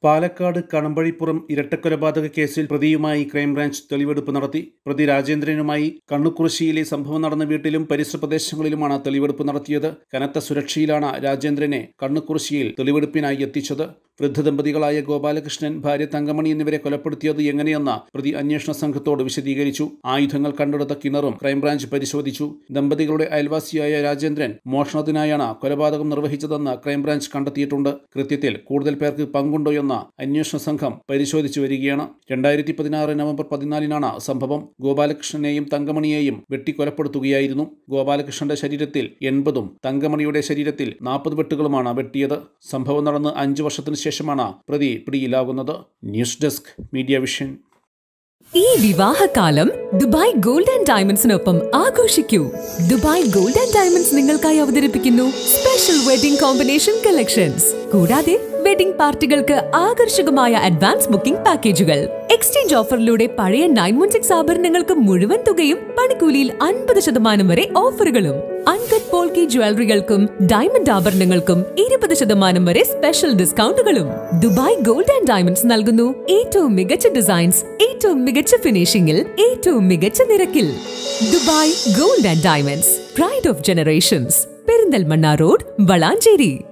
പാലക്കാട് കണമ്പഴിപ്പുറം ഇരട്ടക്കൊലപാതക കേസിൽ പ്രതിയുമായി ക്രൈംബ്രാഞ്ച് തെളിവെടുപ്പ് നടത്തി പ്രതി രാജേന്ദ്രനുമായി കണ്ണുകുറിശ്ശിയിലെ സംഭവം നടന്ന വീട്ടിലും പരിസര പ്രദേശങ്ങളിലുമാണ് തെളിവെടുപ്പ് നടത്തിയത് കനത്ത സുരക്ഷയിലാണ് രാജേന്ദ്രനെ കണ്ണുകുറിശ്ശിയിൽ തെളിവെടുപ്പിനായി എത്തിച്ചത് വൃദ്ധ ദമ്പതികളായ ഗോപാലകൃഷ്ണൻ ഭാര്യ തങ്കമണി എന്നിവരെ കൊലപ്പെടുത്തിയത് എങ്ങനെയെന്ന് പ്രതി അന്വേഷണ സംഘത്തോട് വിശദീകരിച്ചു ആയുധങ്ങൾ കണ്ടെടുത്ത കിണറും ക്രൈംബ്രാഞ്ച് പരിശോധിച്ചു ദമ്പതികളുടെ അയൽവാസിയായ രാജേന്ദ്രൻ മോഷണത്തിനായാണ് കൊലപാതകം നിർവഹിച്ചതെന്ന് ക്രൈംബ്രാഞ്ച് കണ്ടെത്തിയിട്ടുണ്ട് കൃത്യത്തിൽ കൂടുതൽ പേർക്ക് പങ്കുണ്ടോ എന്ന അന്വേഷണ സംഘം പരിശോധിച്ചു വരികയാണ് രണ്ടായിരത്തി പതിനാറ് നവംബർ പതിനാലിനാണ് സംഭവം ഗോപാലകൃഷ്ണനെയും തങ്കമണിയെയും വെട്ടിക്കൊലപ്പെടുത്തുകയായിരുന്നു ഗോപാലകൃഷ്ണന്റെ ശരീരത്തിൽ എൺപതും തങ്കമണിയുടെ ശരീരത്തിൽ നാൽപ്പത് വെട്ടുകളുമാണ് വെട്ടിയത് സംഭവം നടന്ന് അഞ്ചു വർഷത്തിനു ശേഷമാണ് പ്രതി പിടിയിലാകുന്നത് ന്യൂസ് ഡെസ്ക് മീഡിയ വിഷൻ ഈ വിവാഹകാലം ദുബായ് ഗോൾഡ് ആൻഡ് ഡയമണ്ട്സിനൊപ്പം ആഘോഷിക്കൂ ദുബായ് ഗോൾഡ് ആൻഡ് ഡയമണ്ട്സ് നിങ്ങൾക്കായി അവതരിപ്പിക്കുന്നു സ്പെഷ്യൽ വെഡിംഗ് കോമ്പിനേഷൻ കളക്ഷൻസ് കൂടാതെ വെഡിംഗ് പാർട്ടികൾക്ക് ആകർഷകമായ അഡ്വാൻസ് ബുക്കിംഗ് പാക്കേജുകൾ എക്സ്ചേഞ്ച് ഓഫറിലൂടെ പഴയ നയൻ വൺ സിക്സ് ആഭരണങ്ങൾക്ക് മുഴുവൻ തുകയും പണിക്കൂലിയിൽ അൻപത് ശതമാനം വരെ ഓഫറുകളും അൺകട്ട് പോൾക്കി ജ്വല്ലറികൾക്കും ഡയമണ്ട് ആഭരണങ്ങൾക്കും ഇരുപത് ശതമാനം വരെ സ്പെഷ്യൽ ഡിസ്കൗണ്ടുകളും ദുബായ് ഗോൾഡ് ആൻഡ് ഡയമണ്ട്സ് നൽകുന്നു ഏറ്റവും മികച്ച ഡിസൈൻസ് ഏറ്റവും മികച്ച ഫിനിഷിംഗിൽ ഏറ്റവും മികച്ച നിരക്കിൽ Dubai gold and diamonds pride of generations Perinthalmanna road Valanchery